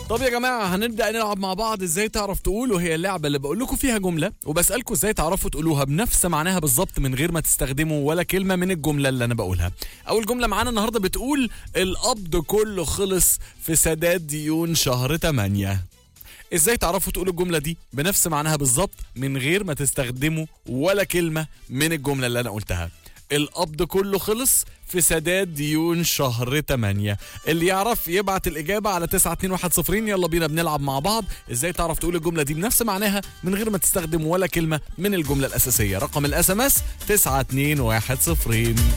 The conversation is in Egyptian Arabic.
طب يا جماعة هنبدأ نلعب مع بعض ازاي تعرف تقول وهي اللعبة اللي بقول لكم فيها جملة وبسألكم ازاي تعرفوا تقولوها بنفس معناها بالظبط من غير ما تستخدموا ولا كلمة من الجملة اللي أنا بقولها. أول جملة معانا النهاردة بتقول القبض كله خلص في سداد ديون شهر 8. ازاي تعرفوا تقولوا الجملة دي بنفس معناها بالظبط من غير ما تستخدموا ولا كلمة من الجملة اللي أنا قلتها. القبض كله خلص في سداد ديون شهر 8 اللي يعرف يبعت الإجابة على 92110 يلا بينا بنلعب مع بعض ازاي تعرف تقول الجملة دي بنفس معناها من غير ما تستخدم ولا كلمة من الجملة الأساسية رقم الاس ام اس 92110